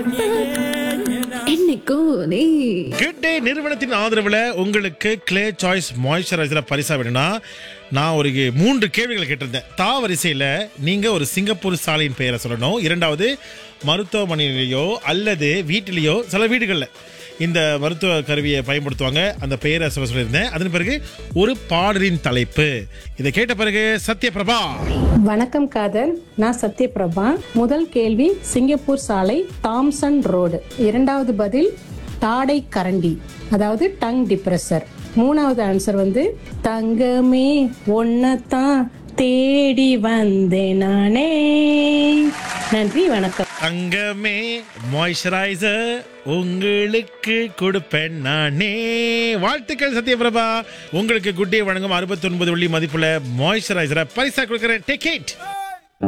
என்னைக்கும் நீ good day நிறுவனத்தின் ஆதரவுல உங்களுக்கு கிளே சாய்ஸ் மாய்ஸ்சரைசரை பரிசா வேணும்னா நான் ஒரு மூன்று கேள்விகளை கேட்டிருந்தேன் தா வரிசையில நீங்க ஒரு சிங்கப்பூர் சாலையின் பெயரை சொல்லணும் இரண்டாவது மருத்துவமனையிலேயோ அல்லது வீட்டிலேயோ சில வீடுகளில் இந்த மருத்துவ கருவியை பயன்படுத்துவாங்க அந்த பெயரை சொல்ல சொல்லியிருந்தேன் அதன் பிறகு ஒரு பாடலின் தலைப்பு இதை கேட்ட பிறகு சத்யபிரபா வணக்கம் காதர் நான் சத்யபிரபா முதல் கேள்வி சிங்கப்பூர் சாலை தாம்சன் ரோடு இரண்டாவது பதில் தாடை கரண்டி அதாவது டங் டிப்ரெசர் மூணாவது ஆன்சர் வந்து தங்கமே ஒன்னத்தான் தேடி வந்தேன் நானே நன்றி வணக்கம் தங்கமே மாய்ஸ்சரைசர் உங்களுக்கு கொடுப்பேன் நானே வாழ்த்துக்கள் சத்யபிரபா உங்களுக்கு குட்டியை வழங்கும் 69 வெள்ளி மதிப்புள்ள மாய்ஸ்சரைசரை பரிசா கொடுக்குறேன் டேக் இட்